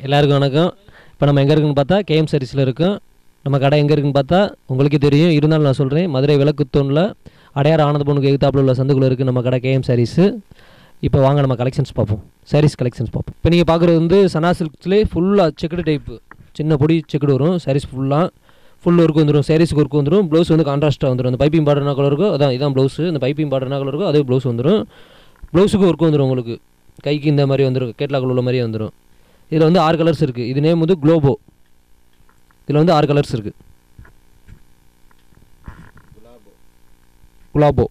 எல்லாருக்கும் வணக்கம் இப்போ நம்ம எங்கே இருக்குன்னு பார்த்தா கேஎம் சர்வீஸில் இருக்கோம் நம்ம கடை எங்கே இருக்குன்னு பார்த்தா உங்களுக்கே தெரியும் இருந்தாலும் நான் சொல்கிறேன் மதுரை விளக்குத்தூணில் அடையார் ஆனந்த பொண்ணுக்கு எதிர்த்தாப்புல உள்ள சந்துக்குள்ள இருக்குது நம்ம கடை கேஎம் சாரீஸு இப்போ வாங்க நம்ம கலெக்ஷன்ஸ் பார்ப்போம் சாரீஸ் கலெக்ஷன்ஸ் பார்ப்போம் இப்போ நீங்கள் பார்க்குறது வந்து சனா சில்க்ஸ்லேயே ஃபுல்லாக செக்குடு டைப்பு சின்ன பொடி செக்குடு வரும் சாரீஸ் ஃபுல்லாக ஃபுல் ஒர்க் வந்துடும் சாரீஸ்க்கு ஒர்க் வந்துடும் ப்ளவுஸ் வந்து கான்ட்ராஸ்ட்டாக வந்துடும் அந்த பைப்பிங் பார்டர் என்ன கலர் இருக்கோ அதான் இதான் ப்ளவுஸு இந்த பைப்பிங் பார்டர் என்ன கலர் இருக்கோ அதே ப்ளவுஸ் வந்துடும் ப்ளவுஸுக்கு ஒர்க் வந்துடும் உங்களுக்கு கைக்கு இந்த மாதிரி வந்துடும் கேட்லாக் உள்ள மாதிரியே வந்துடும் இதில் வந்து ஆறு கலர்ஸ் இருக்குது இது நேம் வந்து குளோபோ இதில் வந்து ஆறு கலர்ஸ் இருக்குது குலாபோ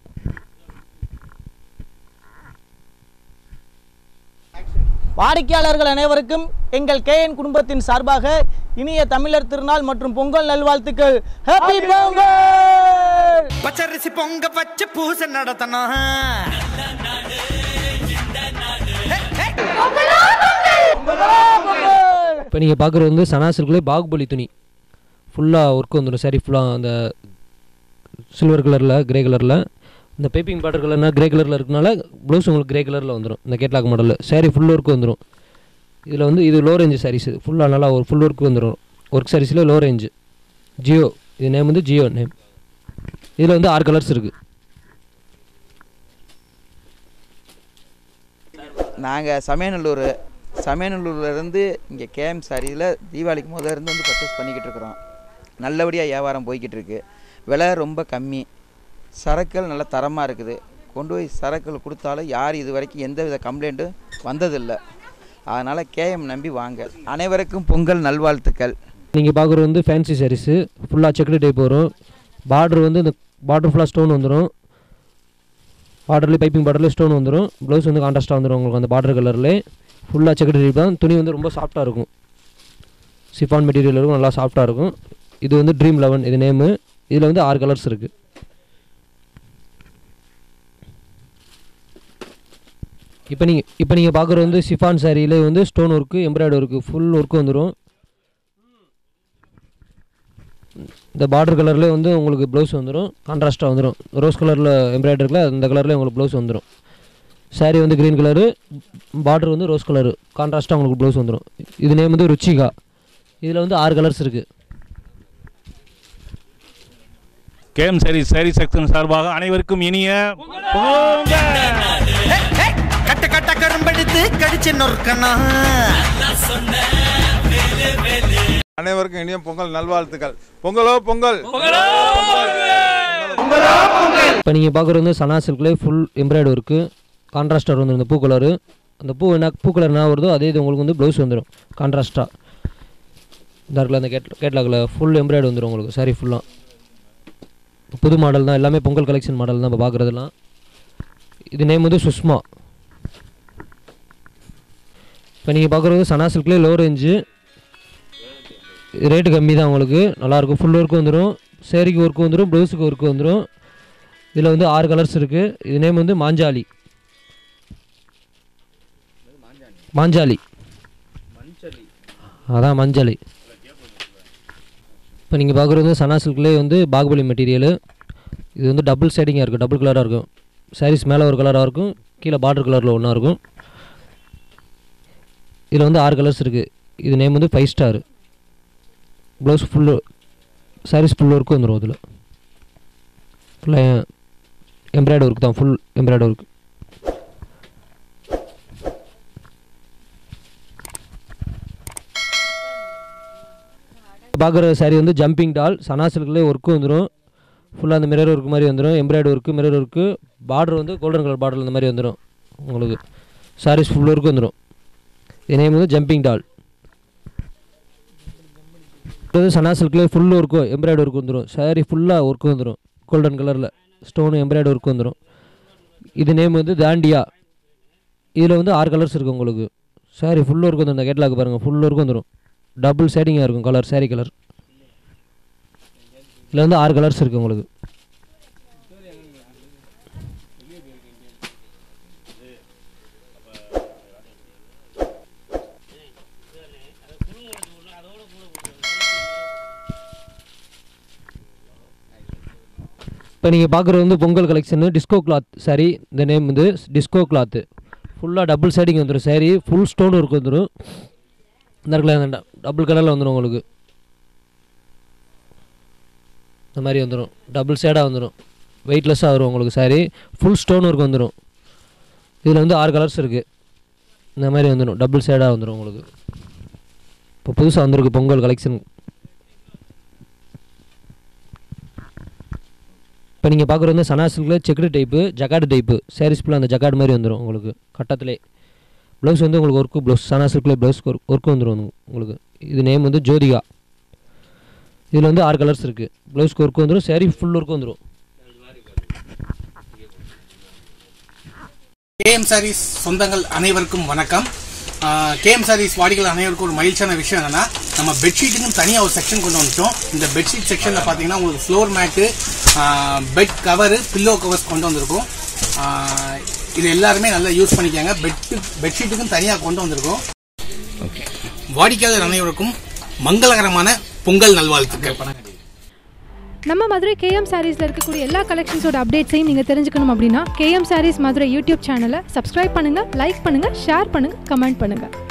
வாடிக்கையாளர்கள் அனைவருக்கும் எங்கள் கேஎன் குடும்பத்தின் சார்பாக இனிய தமிழர் திருநாள் மற்றும் பொங்கல் நல்வாழ்த்துக்கள் ஹாப்பி பொங்கல் பச்சரிசி பொங்க வச்சு பூசை நடத்தணும் இப்போ நீங்கள் பார்க்குறது வந்து சனா சில்க்லேயே பாகுபலி துணி ஃபுல்லாக ஒர்க் வந்துடும் சரி ஃபுல்லாக அந்த சில்வர் கலரில் கிரே கலரில் இந்த பைப்பிங் பார்டர் கலர்னா கிரே கலரில் இருக்கனால ப்ளவுஸ் உங்களுக்கு கிரே கலரில் வந்துடும் இந்த கேட்லாக் மாடலில் சாரி ஃபுல் ஒர்க் வந்துடும் இதில் வந்து இது லோ ரேஞ்சு சாரீஸ் ஃபுல்லாக நல்லா ஒரு ஃபுல் ஒர்க் வந்துடும் ஒர்க் சாரீஸில் லோ ரேஞ்சு ஜியோ இது நேம் வந்து ஜியோ நேம் இதில் வந்து ஆறு கலர்ஸ் இருக்குது நாங்கள் சமயநல்லூர் சமயநல்லூர்லேருந்து இங்கே கேஎம் சாரியில் தீபாவளிக்கு முதல்ல இருந்து வந்து பர்ச்சேஸ் பண்ணிக்கிட்டு இருக்கிறோம் நல்லபடியாக வியாபாரம் போய்கிட்டு இருக்கு விலை ரொம்ப கம்மி சரக்குகள் நல்ல தரமாக இருக்குது கொண்டு போய் சரக்குகள் கொடுத்தாலும் யார் இது வரைக்கும் எந்த வித கம்ப்ளைண்ட்டும் வந்ததில்லை அதனால் கேஎம் நம்பி வாங்க அனைவருக்கும் பொங்கல் நல்வாழ்த்துக்கள் நீங்கள் பார்க்குறது வந்து ஃபேன்சி சாரீஸு ஃபுல்லாக செக்குடு டைப் வரும் பார்டர் வந்து இந்த பார்டர் ஃபுல்லாக ஸ்டோன் வந்துடும் பார்டர்லேயே பைப்பிங் பார்டர்லேயே ஸ்டோன் வந்துடும் ப்ளவுஸ் வந்து கான்ட்ராஸ்ட்டாக வந்துடும் உங்களுக்கு அந்த பார்டர் கலர்லேயே ஃபுல்லாக செக்குடு டைப் தான் துணி வந்து ரொம்ப சாஃப்ட்டாக இருக்கும் சிஃபான் மெட்டீரியல் இருக்கும் நல்லா சாஃப்ட்டாக இருக்கும் இது வந்து ட்ரீம் லெவன் இது நேமு இதில் வந்து ஆறு கலர்ஸ் இருக்குது இப்போ நீங்கள் இப்போ நீங்கள் பார்க்குறது வந்து சிஃபான் சாரியிலே வந்து stone work embroidery work full work வந்துடும் இந்த பார்டர் கலர்லேயே வந்து உங்களுக்கு ப்ளவுஸ் வந்துடும் கான்ட்ராஸ்ட்டாக வந்துடும் ரோஸ் கலரில் எம்ப்ராய்டரில் அந்த கலர்லேயே உங்களுக்கு ப்ளவுஸ் வந்துடும் saree வந்து க்ரீன் கலரு பார்டர் வந்து ரோஸ் கலரு கான்ட்ராஸ்ட்டாக உங்களுக்கு ப்ளவுஸ் வந்துடும் இது நேம் வந்து ருச்சிகா இதில் வந்து ஆறு கலர்ஸ் இருக்குது கேஎம் சரி சரி செக்ஷன் சார்பாக அனைவருக்கும் இனிய பொங்கல் கட்ட கட்ட கரும்பெடுத்து கடிச்சு நொறுக்கணும் அனைவருக்கும் இனிய பொங்கல் நல்வாழ்த்துக்கள் பொங்கலோ பொங்கல் இப்போ நீங்கள் பார்க்குறது வந்து சனா சில்க்லேயே ஃபுல் எம்ப்ராய்டரி ஒர்க்கு கான்ட்ராஸ்டாக வந்துடும் இந்த பூ கலரு அந்த பூ என்ன பூ கலர் என்ன வருதோ அதே இது உங்களுக்கு வந்து ப்ளவுஸ் வந்துடும் கான்ட்ராஸ்ட்டாக இந்த இருக்குல்ல அந்த கேட் கேட்லாகில் ஃபுல் எம்ப்ராய்டரி வந்துடும் உங்களுக்கு சாரி ஃபுல்லாக புது மாடல் தான் எல்லாமே பொங்கல் கலெக்ஷன் மாடல் தான் இப்போ பார்க்குறதுலாம் இது நேம் வந்து சுஷ்மா இப்போ நீங்கள் பார்க்குறது சனா சில்க்லேயே லோ ரேஞ்சு ரேட்டு கம்மி தான் உங்களுக்கு நல்லாயிருக்கும் ஃபுல் ஒர்க்கு வந்துடும் சேரீக்கு ஒர்க்கு வந்துடும் ப்ளவுஸுக்கு ஒர்க்கு வந்துடும் இதில் வந்து ஆறு கலர்ஸ் இருக்குது இது நேம் வந்து மாஞ்சாலி மாஞ்சாலி அதான் மஞ்சளி இப்போ நீங்கள் பார்க்குறது வந்து சனா சில்க்லேயே வந்து பாகுபலி மெட்டீரியலு இது வந்து டபுள் ஷேடிங்காக இருக்கும் டபுள் கலராக இருக்கும் சாரீஸ் மேலே ஒரு கலராக இருக்கும் கீழே பார்டர் கலரில் ஒன்றா இருக்கும் இதில் வந்து ஆறு கலர்ஸ் இருக்குது இது நேம் வந்து five star blouse full sarees full work வந்துடும் அதில் ஃபுல்லாக எம்ப்ராய்டரி ஒர்க் தான் ஃபுல் எம்ப்ராய்டரி ஒர்க் பார்க்குற saree வந்து ஜம்பிங் டால் சனா சில்க்லேயே ஒர்க்கு வந்துடும் ஃபுல்லாக அந்த மிரர் ஒர்க் மாதிரி வந்துடும் embroidery work mirror work border வந்து கோல்டன் கலர் பார்டர் இந்த மாதிரி வந்துடும் உங்களுக்கு சாரீஸ் ஃபுல் ஒர்க்கு வந்துடும் இது நேம் வந்து ஜம்பிங் டால் இது சனா சில்க்லேயே ஃபுல் ஒர்க்கு எம்ப்ராய்டரி ஒர்க் வந்துடும் saree ஃபுல்லாக ஒர்க்கு வந்துடும் கோல்டன் கலரில் ஸ்டோனு எம்ப்ராய்டரி ஒர்க் வந்துடும் இது நேம் வந்து தாண்டியா இதில் வந்து ஆறு கலர்ஸ் இருக்குது உங்களுக்கு saree ஃபுல் ஒர்க் வந்துடும் இந்த கேட்லாக் பாருங்கள் ஃபுல் ஒர்க் வந்துடும் டபுள் ஷேடிங்காக இருக்கும் கலர் saree கலர் இதில் வந்து ஆறு கலர்ஸ் இருக்குது உங்களுக்கு இப்போ நீங்கள் பார்க்குறது வந்து Pongal collection disco cloth saree இந்த நேம் வந்து டிஸ்கோ கிளாத்து ஃபுல்லாக டபுள் ஷேடிங் வந்துடும் saree ஃபுல் ஸ்டோன் ஒர்க் வந்துடும் இந்த இடத்துல டபுள் கலரில் வந்துடும் உங்களுக்கு இந்த மாதிரி வந்துடும் டபுள் ஷேடாக வந்துடும் வெயிட்லெஸ்ஸாக வரும் உங்களுக்கு சாரி ஃபுல் ஸ்டோன் ஒர்க் வந்துடும் இதில் வந்து ஆறு கலர்ஸ் இருக்குது இந்த மாதிரி வந்துடும் டபுள் ஷேடாக வந்துடும் உங்களுக்கு இப்போ புதுசாக வந்திருக்கு பொங்கல் கலெக்ஷன் இப்போ நீங்கள் பார்க்குறது வந்து சனா சில்கில் checked type jacquard type sarees ஃபுல்லாக அந்த ஜக்காடு மாதிரி வந்துடும் உங்களுக்கு கட்டத்திலே ப்ளவுஸ் வந்து உங்களுக்கு ஒர்க்கு ப்ளவுஸ் சனா சில்கில் ப்ளவுஸ் ஒர்க்கு வந்துடும் உங்களுக்கு இது நேம் வந்து ஜோதிகா இதில் வந்து ஆறு கலர்ஸ் இருக்குது ப்ளவுஸ்க்கு ஒர்க்கு வந்துடும் சாரீ ஃபுல் ஒர்க்கு வந்துடும் கேஎம் சாரீஸ் சொந்தங்கள் அனைவருக்கும் வணக்கம் கேஎம் சாரீஸ் வாடிகள் அனைவருக்கும் ஒரு மகிழ்ச்சியான விஷயம் என்னன்னா நம்ம பெட்ஷீட்டுக்கும் தனியாக ஒரு செக்ஷன் கொண்டு வந்துட்டோம் இந்த பெட்ஷீட் செக்ஷனில் பார்த்தீங்கன்னா உங்களுக்கு floor mat bed cover pillow covers கொண்டு வந்திருக்கோம் ஆஹ் இது எல்லாருமே நல்லா யூஸ் பண்ணிக்காங்க பெட்டு பெட்ஷீட்டுக்கும் தனியாக கொண்டு வந்திருக்கோம் வாடிக்கையாளர் அனைவருக்கும் மங்களகரமான பொங்கல் நல்வாழ்த்துக்கள் நம்ம மதுரை கேஎம் சாரீஸில் இருக்கக்கூடிய எல்லா கலெக்ஷன்ஸோட அப்டேட்ஸையும் நீங்கள் தெரிஞ்சுக்கணும் அப்படின்னா கேஎம் சாரீஸ் மதுரை யூடியூப் சேனலை சப்ஸ்கிரைப் பண்ணுங்கள் லைக் பண்ணுங்கள் ஷேர் பண்ணுங்கள் கமெண்ட் பண்ணுங்கள்